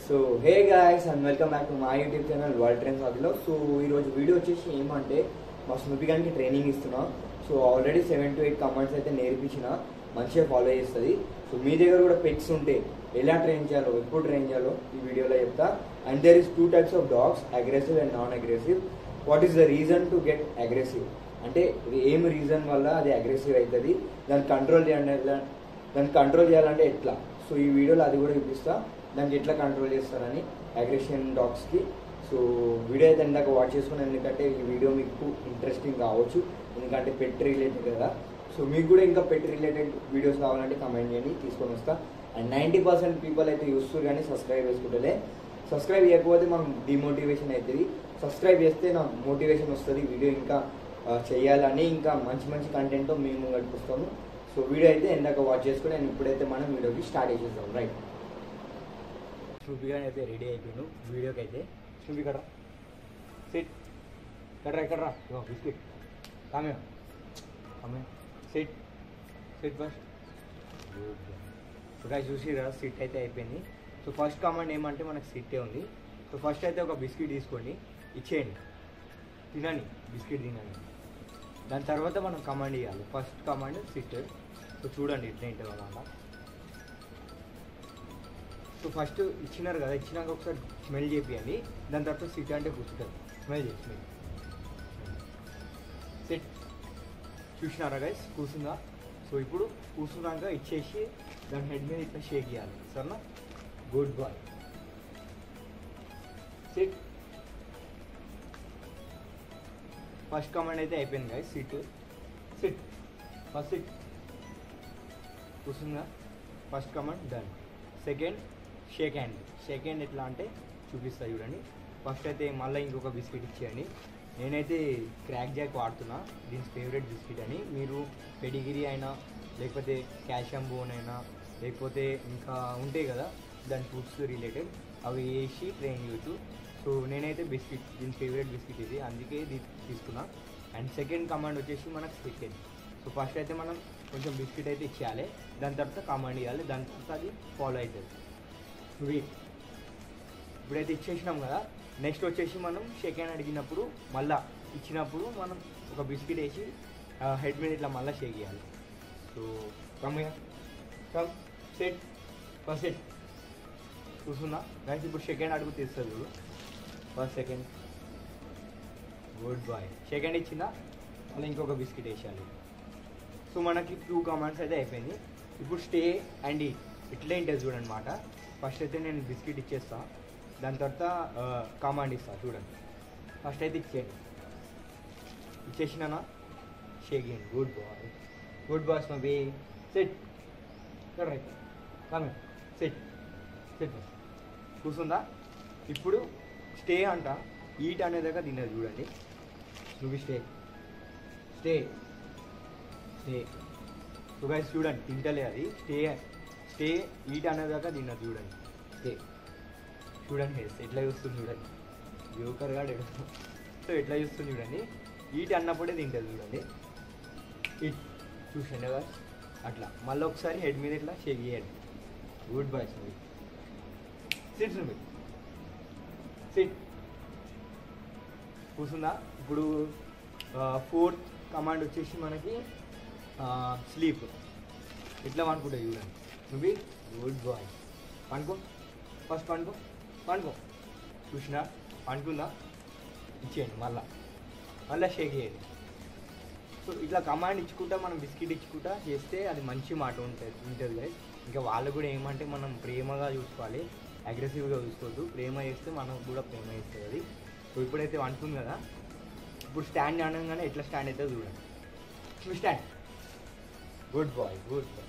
So hey guys and welcome back to my YouTube channel world trends అదిలో so ఈరోజు video వచ్చేసి ఏమంటే మా స్మృతి గారికి ట్రైనింగ్ ఇస్తున్నా so already seven to eight commands అయితే నేర్పించిన మంచిగా ఫాలో చేస్తుంది సో మీ దగ్గర కూడా పెట్స్ ఉంటే ఎలా ట్రైన్ చేయాలో ఎప్పుడు ట్రైన్ చేయాలో ఈ వీడియోలో చెప్తా and there is two types of dogs aggressive and non aggressive what is the reason to get aggressive అంటే ఇది ఏం రీజన్ వల్ల అది అగ్రెసివ్ అవుతుంది దాన్ని కంట్రోల్ చేయండి దాన్ని కంట్రోల్ చేయాలంటే ఎట్లా సో ఈ వీడియోలో అది కూడా చూపిస్తా దానికి ఎట్లా కంట్రోల్ చేస్తారని అగ్రెషన్ డాగ్స్కి సో వీడియో అయితే ఇందాక వాచ్ చేసుకున్నాను ఎందుకంటే ఈ వీడియో మీకు ఇంట్రెస్టింగ్ కావచ్చు ఎందుకంటే పెట్ రిలేటెడ్ కదా సో మీకు కూడా ఇంకా పెట్ రిలేటెడ్ వీడియోస్ కావాలంటే కమెంట్ చేయండి తీసుకొని వస్తా అండ్ నైంటీ పర్సెంట్ పీపుల్ అయితే చూస్తారు కానీ సబ్స్క్రైబ్ చేసుకుంటలే సబ్స్క్రైబ్ చేయకపోతే మనం డిమోటివేషన్ అవుతుంది సబ్స్క్రైబ్ చేస్తే నా మోటివేషన్ వస్తుంది వీడియో ఇంకా ఆ, చేయాలని ఇంకా మంచి మంచి కంటెంట్తో మేము గడిపిస్తాము సో వీడియో అయితే ఎందాక వాచ్ చేసుకుని నేను ఇప్పుడైతే మనం వీడియోకి స్టార్ట్ చేసేద్దాం రైట్ స్నూపీగా అయితే రెడీ అయిపోయాను వీడియోకి అయితే స్నూపీ కట్రా సిట్ కట్రా కట్రా ఇగో biscuit come come sit sit first so గాయ చూసిరా సిట్ అయితే అయిపోయింది సో ఫస్ట్ కమాండ్ ఏమంటే మనకు సిట్టే ఉంది సో ఫస్ట్ అయితే ఒక బిస్కెట్ తీసుకోండి ఇచ్చేయండి తినండి బిస్కెట్ తినండి దాని తర్వాత మనం కమాండ్ ఇవ్వాలి ఫస్ట్ కమాండ్ సిట్ సో చూడండి ఎట్లా ఉంటుంది అన్నమాట సో ఫస్ట్ ఇచ్చినారు కదా ఇచ్చినాక ఒకసారి స్మెల్ చేపియండి దాని తర్వాత సిట్ అంటే కూర్చుంటుంది స్మెల్ చేసి స్మెల్ సిట్ చూసినారా గైస్ కూర్చుందా సో ఇప్పుడు కూర్చున్నాక ఇచ్చేసి దాని హెడ్ మీద ఇట్లా షేక్ చేయాలి సరేనా good boy sit first command అయితే అయిపోయింది guys sit sit first sit కూర్చుందా first command done second shake hand shake hand ఎట్లా అంటే చూపిస్తా చూడండి ఫస్ట్ అయితే మళ్ళీ ఇంకొక బిస్కెట్ ఇచ్చేయండి నేనైతే క్రాక్ జాక్ వాడుతున్నా దీని ఫేవరెట్ బిస్కెట్ అని మీరు పెడిగిరి అయినా లేకపోతే క్యాషియం బోన్ అయినా లేకపోతే ఇంకా ఉంటాయి కదా దాని ఫుడ్స్ రిలేటెడ్ అవి వేసి ట్రైన్ చేయొచ్చు సో నేనైతే బిస్కెట్ దీని ఫేవరెట్ బిస్కెట్ ఇది అందుకే ఇది తీసుకున్నా అండ్ సెకండ్ కమాండ్ వచ్చేసి మనకు సెకండ్ సో ఫస్ట్ అయితే మనం కొంచెం బిస్కెట్ అయితే ఇచ్చేయాలి దాని తర్వాత కమాండ్ ఇవ్వాలి దాని తర్వాత అది ఫాలో అవుతుంది వెయిట్ ఇప్పుడైతే ఇచ్చేసినాం కదా నెక్స్ట్ వచ్చేసి మనం సెకండ్ అడిగినప్పుడు మళ్ళా ఇచ్చినప్పుడు మనం ఒక బిస్కెట్ వేసి హెడ్ మీద ఇట్లా మళ్ళీ షేక్ చేయాలి so come come sit first sit కూర్చున్నా గైస్ ఇప్పుడు సెకండ్ అడుగు తీస్తుంది చూడు first second good boy second ఇచ్చిందా మళ్ళీ ఇంకొక బిస్కెట్ వేసేయాలి సో మనకి టూ కమాండ్స్ అయితే అయిపోయింది ఇప్పుడు స్టే అండ్ ఈట్ ఇట్లే ఉంటుంది చూడనమాట ఫస్ట్ అయితే నేను బిస్కెట్ ఇచ్చేస్తా దాని తర్వాత కమాండ్ ఇస్తా చూడండి ఫస్ట్ అయితే ఇచ్చేయండి ఇచ్చేసినానా షేక్ చేయండి గుడ్ బాయ్ గుడ్ బాయ్స్ మా బే sit right come sit sit కూర్చుందా ఇప్పుడు స్టే అంట ఈట్ అనేదాకా తిన్నది చూడండి నువ్వు stay stay stay so guys చూడండి తింటలే అది స్టే స్టే ఈట్ అనేదాకా తిన్నది చూడండి స్టే చూడండి guys, ఎట్లా చూస్తుంది చూడండి జోకర్ గాడు సో ఎట్లా చూస్తుంది చూడండి ఈట్ అన్నప్పుడే తింటుంది చూడండి ఇట్ చూసండి కదా అట్లా మళ్ళీ ఒకసారి హెడ్ మీద ఇట్లా షేక్ చేయండి గుడ్ బాయ్ సార్ సిట్ నువ్వు సిట్ కూర్చుందా ఇప్పుడు ఫోర్త్ కమాండ్ వచ్చేసి మనకి స్లీప్ ఇట్లా అనుకుంటా చూడండి నువ్వు గుడ్ బాయ్ పండుకో ఫస్ట్ పండుకో పండుకో చూసినా పండుకుందా ఇచ్చేయండి మళ్ళా మళ్ళీ షేక్ చేయండి సో ఇట్లా కమాండ్ ఇచ్చుకుంటా మనం బిస్కెట్ ఇచ్చుకుంటా చేస్తే అది మంచి మాట ఉంటుంది ఉంటుంది guys. ఇంకా వాళ్ళు కూడా ఏమంటే మనం ప్రేమగా చూసుకోవాలి అగ్రెసివ్గా చూసుకోవద్దు ప్రేమ చేస్తే మనకు కూడా ప్రేమ చేస్తుంది అది సో ఇప్పుడైతే వండుతుంది కదా ఇప్పుడు స్టాండ్ అనగానే ఎట్లా స్టాండ్ అవుతుందో చూడండి నువ్వు stand good boy good boy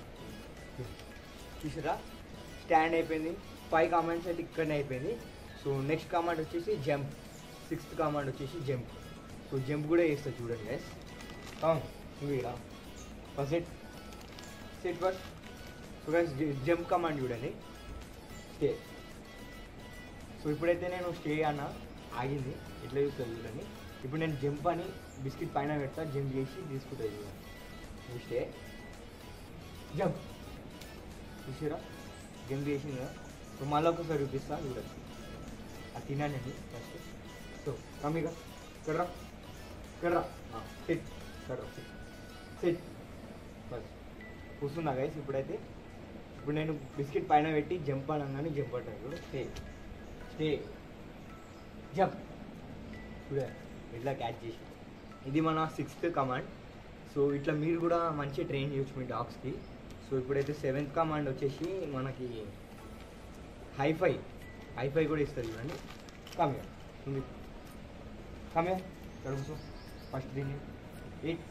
చూసారా స్టాండ్ అయిపోయింది ఫైవ్ కామెంట్స్ అయితే ఇక్కడనే అయిపోయింది సో నెక్స్ట్ కామెంట్ వచ్చేసి జంప్ సిక్స్త్ కామెంట్ వచ్చేసి జంప్ సో జంప్ కూడా చేస్తా చూడండి గైస్ నువ్వు ఇలా first sit sit first so guys jump command చూడండి స్టే సో ఇప్పుడైతే నేను స్టే అన్న ఆగింది ఎట్లా చూస్తుంది చూడండి ఇప్పుడు నేను జంప్ అని బిస్కెట్ పైన పెడతా జంప్ చేసి తీసుకుంటుంది చూడండి నువ్వు స్టే జంప్ చూసారా జంప్ చేసింది కదా సో మళ్ళీ ఒకసారి చూపిస్తా చూడండి అది తినండి ఫస్ట్ సో కమ్మిగా ఇక్కడ రా ఇక్కడ రా సిట్ ఇక్కడ రా సిట్ సిట్ బస్ కూర్చున్నా గైస్ ఇప్పుడైతే ఇప్పుడు నేను బిస్కెట్ పైన పెట్టి జంప్ అనగానే జంప్ అంటారు స్టే స్టే జంప్ చూడే ఇట్లా క్యాచ్ చేసి ఇది మన సిక్స్త్ కమాండ్ సో ఇట్లా మీరు కూడా మంచిగా ట్రైన్ చేయొచ్చు మీ డాగ్స్కి సో ఇప్పుడైతే సెవెంత్ కమాండ్ వచ్చేసి మనకి హైఫై హైఫై కూడా ఇస్తుంది చూడండి కమ్యా ఉంది కమ్యా ఇక్కడ కూర్చో ఫస్ట్ దీన్ని eight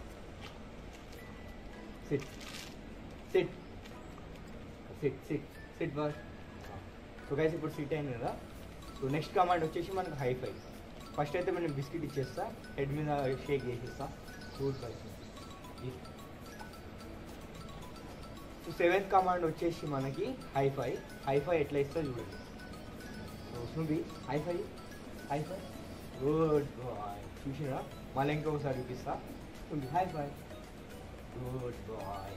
sit sit sit sit sit first so guys ఇప్పుడు సిట్ అయింది కదా సో నెక్స్ట్ కమాండ్ వచ్చేసి మనకు హైఫై ఫస్ట్ అయితే మనం బిస్కెట్ ఇచ్చేస్తా హెడ్ మీద షేక్ చేసేస్తా food first so seventh command వచ్చేసి మనకి హైఫై హైఫై ఎట్లా ఇస్తా చూడండి so Snoopy high five high five good boy చూసినా మళ్ళీ ఇంకొకసారి చూపిస్తా ఉంది హైఫై గుడ్ బాయ్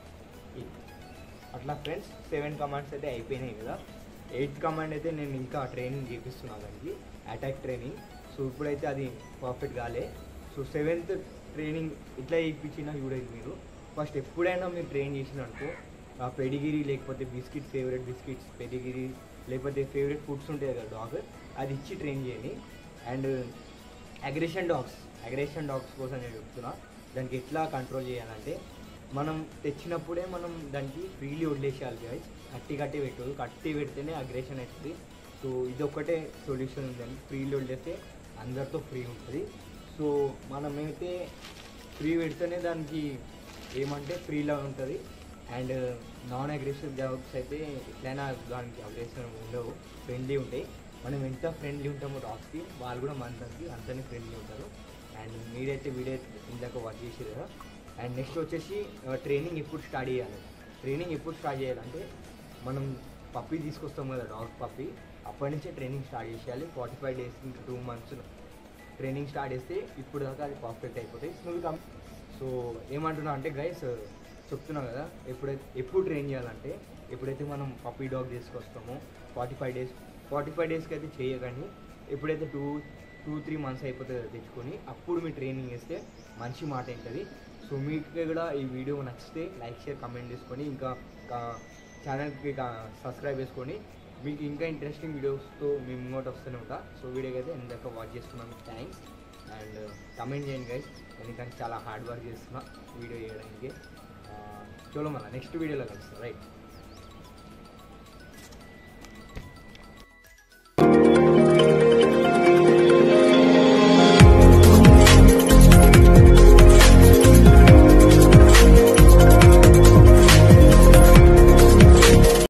అట్లా ఫ్రెండ్స్ సెవెన్ కమాండ్స్ అయితే అయిపోయినాయి కదా ఎయిత్ కమాండ్ అయితే నేను ఇంకా ట్రైనింగ్ చేపిస్తున్నా దానికి అటాక్ ట్రైనింగ్ సో ఇప్పుడైతే అది పర్ఫెక్ట్ కాలే సో సెవెంత్ ట్రైనింగ్ ఇట్లా ఇప్పించినా చూడేది మీరు ఫస్ట్ ఎప్పుడైనా మీరు ట్రైన్ చేసిన అనుకో ఆ పెడిగిరి లేకపోతే బిస్కెట్ ఫేవరెట్ బిస్కెట్స్ పెడిగిరి లేకపోతే ఫేవరెట్ ఫుడ్స్ ఉంటాయి కదా డాగ్ అది ఇచ్చి ట్రైన్ చేయండి and aggression dogs aggression dogs కోసం నేను చెప్తున్నా దానికి ఎట్లా కంట్రోల్ చేయాలంటే మనం తెచ్చినప్పుడే మనం దానికి ఫ్రీలీ వదిలేసేయాలి guys కట్టి కట్టి పెట్టదు కట్టి పెడితేనే అగ్రెషన్ అవుతుంది సో ఇది ఒక్కటే సొల్యూషన్ ఉందండి ఫ్రీలీ వదిలేస్తే అందరితో ఫ్రీ ఉంటుంది సో మనమైతే ఫ్రీ పెడితేనే దానికి ఏమంటే ఫ్రీలా ఉంటుంది అండ్ నాన్ అగ్రెసివ్ జాబ్స్ అయితే ఎట్లయినా దానికి అగ్రెసివ్ ఉండవు ఫ్రెండ్లీ ఉంటాయి మనం ఎంత ఫ్రెండ్లీ ఉంటామో డాగ్స్కి వాళ్ళు కూడా మనకి అంతనే ఫ్రెండ్లీ ఉంటారు అండ్ మీరైతే వీడియో ఇందాక వర్క్ చేసారు కదా అండ్ నెక్స్ట్ వచ్చేసి ట్రైనింగ్ ఎప్పుడు స్టార్ట్ చేయాలి ట్రైనింగ్ ఎప్పుడు స్టార్ట్ చేయాలంటే మనం పప్పీ తీసుకొస్తాం కదా డాగ్ పప్పీ అప్పటి నుంచే ట్రైనింగ్ స్టార్ట్ చేసేయాలి ఫార్టీ ఫైవ్ డేస్ ఇంకా టూ మంత్స్ ట్రైనింగ్ స్టార్ట్ చేస్తే ఇప్పుడు దాకా అది పర్ఫెక్ట్ అయిపోతాయి స్మూత్ కమ్ సో ఏమంటున్నా అంటే గైస్ చెప్తున్నా కదా ఎప్పుడైతే ఎప్పుడు ట్రైన్ చేయాలంటే ఎప్పుడైతే మనం పప్పీ డాగ్ తీసుకొస్తామో forty five days forty five డేస్కి అయితే చేయకండి ఎప్పుడైతే టూ టూ త్రీ మంత్స్ అయిపోతుంది తెచ్చుకొని అప్పుడు మీరు ట్రైనింగ్ చేస్తే మంచి మాట ఉంటుంది సో మీకు కూడా ఈ వీడియో నచ్చితే లైక్ షేర్ కమెంట్ చేసుకొని ఇంకా ఛానల్కి సబ్స్క్రైబ్ చేసుకొని మీకు ఇంకా ఇంట్రెస్టింగ్ వీడియోస్తో మేము ఇంకోటి వస్తూనే ఉంటా సో వీడియోకి అయితే ఇందాక వాచ్ చేసుకున్నాను థ్యాంక్స్ అండ్ కమెంట్ చేయండి గైస్ ఎందుకంటే చాలా హార్డ్ వర్క్ చేస్తున్నా వీడియో చేయడానికి చలో మళ్ళీ నెక్స్ట్ వీడియోలో కలుస్తాం రైట్